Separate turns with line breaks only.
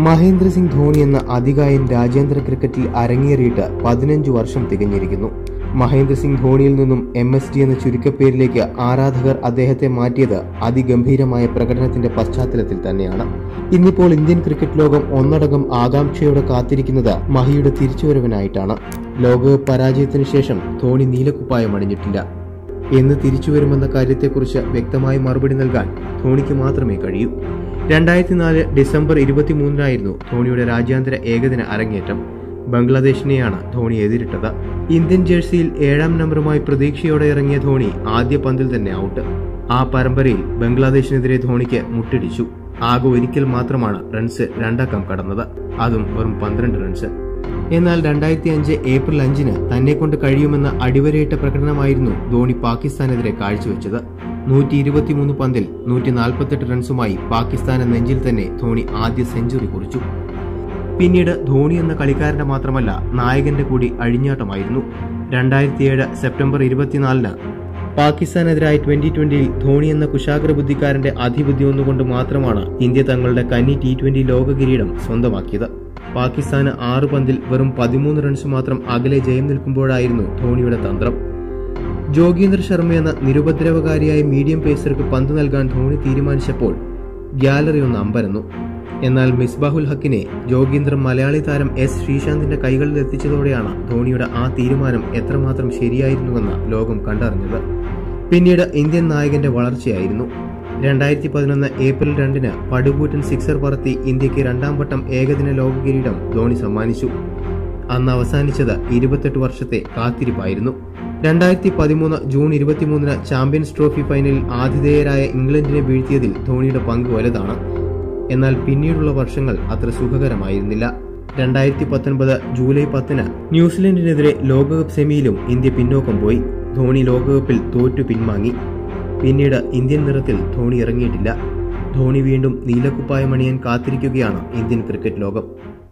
മഹേന്ദ്ര സിംഗ് ധോണി എന്ന അതികായൻ രാജ്യാന്തര ക്രിക്കറ്റിൽ അരങ്ങേറിയിട്ട് പതിനഞ്ച് വർഷം തികഞ്ഞിരിക്കുന്നു മഹേന്ദ്ര സിംഗ് ധോണിയിൽ നിന്നും എം എസ് ഡി എന്ന ചുരുക്കപ്പേരിലേക്ക് ആരാധകർ അദ്ദേഹത്തെ മാറ്റിയത് അതിഗംഭീരമായ പ്രകടനത്തിന്റെ പശ്ചാത്തലത്തിൽ തന്നെയാണ് ഇന്നിപ്പോൾ ഇന്ത്യൻ ക്രിക്കറ്റ് ലോകം ഒന്നടങ്കം ആകാംക്ഷയോടെ കാത്തിരിക്കുന്നത് മഹിയുടെ തിരിച്ചുവരവിനായിട്ടാണ് ലോകകപ്പ് പരാജയത്തിനു ശേഷം ധോണി നീലക്കുപ്പായം അണിഞ്ഞിട്ടില്ല എന്ന് തിരിച്ചുവരുമെന്ന കാര്യത്തെക്കുറിച്ച് വ്യക്തമായ മറുപടി നൽകാൻ ധോണിക്ക് മാത്രമേ കഴിയൂ രണ്ടായിരത്തി നാല് ഡിസംബർ ഇരുപത്തിമൂന്നിനായിരുന്നു ധോണിയുടെ രാജ്യാന്തര ഏകദിന അരങ്ങേറ്റം ബംഗ്ലാദേശിനെയാണ് ധോണി എതിരിട്ടത് ഇന്ത്യൻ ജേഴ്സിയിൽ ഏഴാം നമ്പറുമായി പ്രതീക്ഷയോടെ ഇറങ്ങിയ ധോണി ആദ്യ പന്തിൽ തന്നെ ഔട്ട് ആ പരമ്പരയിൽ ബംഗ്ലാദേശിനെതിരെ ധോണിക്ക് മുട്ടിടിച്ചു ആകെ ഒരിക്കൽ മാത്രമാണ് റൺസ് രണ്ടക്കം കടന്നത് അതും വെറും പന്ത്രണ്ട് റൺസ് എന്നാൽ രണ്ടായിരത്തി അഞ്ച് ഏപ്രിൽ അഞ്ചിന് തന്നെ കൊണ്ട് കഴിയുമെന്ന അടിവരയിട്ട പ്രകടനമായിരുന്നു ധോണി പാകിസ്ഥാനെതിരെ കാഴ്ചവെച്ചത് നൂറ്റി ഇരുപത്തിമൂന്ന് പന്തിൽ നൂറ്റി നാൽപ്പത്തെട്ട് റൺസുമായി പാകിസ്ഥാന് നെഞ്ചിൽ തന്നെ ധോണി ആദ്യ സെഞ്ചുറി കുറിച്ചു പിന്നീട് ധോണി എന്ന കളിക്കാരന്റെ മാത്രമല്ല നായകന്റെ കൂടി അഴിഞ്ഞാട്ടമായിരുന്നു രണ്ടായിരത്തിയേഴ് സെപ്റ്റംബർ ഇരുപത്തിനാലിന് പാകിസ്ഥാനെതിരായ ട്വന്റി ട്വന്റിയിൽ ധോണി എന്ന കുശാഗ്ര ബുദ്ധിക്കാരന്റെ അതിബുദ്ധി ഒന്നുകൊണ്ട് മാത്രമാണ് ഇന്ത്യ തങ്ങളുടെ കന്നി ടി ട്വന്റി ലോക കിരീടം സ്വന്തമാക്കിയത് പാകിസ്ഥാന് ആറ് പന്തിൽ വെറും പതിമൂന്ന് റൺസ് മാത്രം അകലെ ജയം നിൽക്കുമ്പോഴായിരുന്നു ധോണിയുടെ തന്ത്രം ജോഗീന്ദർ ശർമ്മ എന്ന നിരുപദ്രവകാരിയായ മീഡിയം പേസർക്ക് പന്ത് നൽകാൻ ധോണി തീരുമാനിച്ചപ്പോൾ ഗ്യാലറി ഒന്ന് അമ്പരന്നു എന്നാൽ മിസ്ബാഹുൽ ഹക്കിനെ ജോഗീന്ദ്രൻ മലയാളി താരം എസ് ശ്രീശാന്തിന്റെ കൈകളിൽ എത്തിച്ചതോടെയാണ് ധോണിയുടെ ആ തീരുമാനം എത്രമാത്രം ശരിയായിരുന്നുവെന്ന് ലോകം കണ്ടറിഞ്ഞത് പിന്നീട് ഇന്ത്യൻ നായകന്റെ വളർച്ചയായിരുന്നു രണ്ടായിരത്തി പതിനൊന്ന് ഏപ്രിൽ രണ്ടിന് പടുകൂറ്റൻ സിക്സർ പറത്തി ഇന്ത്യക്ക് രണ്ടാം വട്ടം ഏകദിന ലോക കിരീടം ധോണി സമ്മാനിച്ചു അന്ന് അവസാനിച്ചത് ഇരുപത്തെട്ട് വർഷത്തെ കാത്തിരിപ്പായിരുന്നു രണ്ടായിരത്തി പതിമൂന്ന് ജൂൺ ഇരുപത്തിമൂന്നിന് ചാമ്പ്യൻസ് ട്രോഫി ഫൈനലിൽ ആതിഥേയരായ ഇംഗ്ലണ്ടിനെ വീഴ്ത്തിയതിൽ ധോണിയുടെ പങ്ക് വലുതാണ് എന്നാൽ പിന്നീടുള്ള വർഷങ്ങൾ അത്ര സുഖകരമായിരുന്നില്ല രണ്ടായിരത്തി പത്തൊൻപത് ജൂലൈ പത്തിന് ന്യൂസിലൻഡിനെതിരെ ലോകകപ്പ് സെമിയിലും ഇന്ത്യ പിന്നോക്കം പോയി ധോണി ലോകകപ്പിൽ തോറ്റു പിൻവാങ്ങി പിന്നീട് ഇന്ത്യൻ നിറത്തിൽ ധോണി ഇറങ്ങിയിട്ടില്ല ധോണി വീണ്ടും നീലക്കുപ്പായം അണിയാൻ കാത്തിരിക്കുകയാണ് ഇന്ത്യൻ ക്രിക്കറ്റ് ലോകം